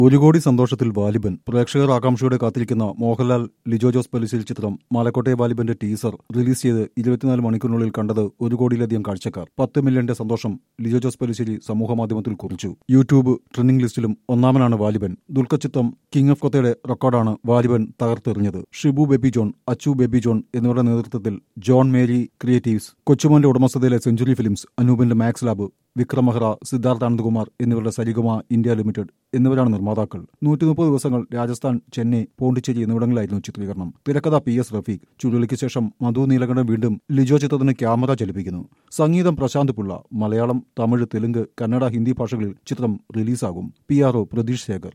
ഒരു കോടി സന്തോഷത്തിൽ വാലിബൻ പ്രേക്ഷകർ ആകാംക്ഷയോടെ കാത്തിരിക്കുന്ന മോഹൻലാൽ ലിജോ ജോസ് പലിസിൽ ചിത്രം മലക്കോട്ടെ വാലിബന്റെ ടീസർ റിലീസ് ചെയ്ത് ഇരുപത്തിനാല് മണിക്കൂറിനുള്ളിൽ കണ്ടത് ഒരു കോടിയിലധികം കാഴ്ചക്കാർ പത്ത് മില്യന്റെ സന്തോഷം ലിജോ ജോസ് പലിശ്ശേരി സമൂഹമാധ്യമത്തിൽ കുറിച്ചു യൂട്യൂബ് ട്രെൻഡിംഗ് ലിസ്റ്റിലും ഒന്നാമനാണ് വാലിബൻ ദുൽഖർ ചിത്രം കിങ് ഓഫ് കൊത്തയുടെ റെക്കോർഡാണ് വാലിബൻ തകർത്തെറിഞ്ഞത് ഷിബു ബേബി ജോൺ അച്ചു ബേബി ജോൺ എന്നിവരുടെ നേതൃത്വത്തിൽ ജോൺ മേരി ക്രിയേറ്റീവ്സ് കൊച്ചുമോന്റെ ഉടമസ്ഥതയിലെ സെഞ്ചുറി ഫിലിംസ് അനൂപിന്റെ മാക്സ് ലാബ് വിക്രം മെഹ്റ സിദ്ധാർത്ഥ് ആനന്ദ്കുമാർ എന്നിവരുടെ സരിഗമ ഇന്ത്യ ലിമിറ്റഡ് എന്നിവരാണ് നിർമ്മാതാക്കൾ നൂറ്റി മുപ്പത് ദിവസങ്ങൾ രാജസ്ഥാൻ ചെന്നൈ പോണ്ടിച്ചേരി എന്നിവിടങ്ങളിലായിരുന്നു ചിത്രീകരണം തിരക്കഥ പി എസ് റഫീഖ് ചുഴലിക്ക് ശേഷം മധു നീലകണ്ഠൻ വീണ്ടും ലിജോ ചിത്രത്തിന് ക്യാമറ ചലിപ്പിക്കുന്നു സംഗീതം പ്രശാന്ത് പിള്ള മലയാളം തമിഴ് തെലുങ്ക് കന്നഡ ഹിന്ദി ഭാഷകളിൽ ചിത്രം റിലീസാകും P R O Pratheesh Shekhar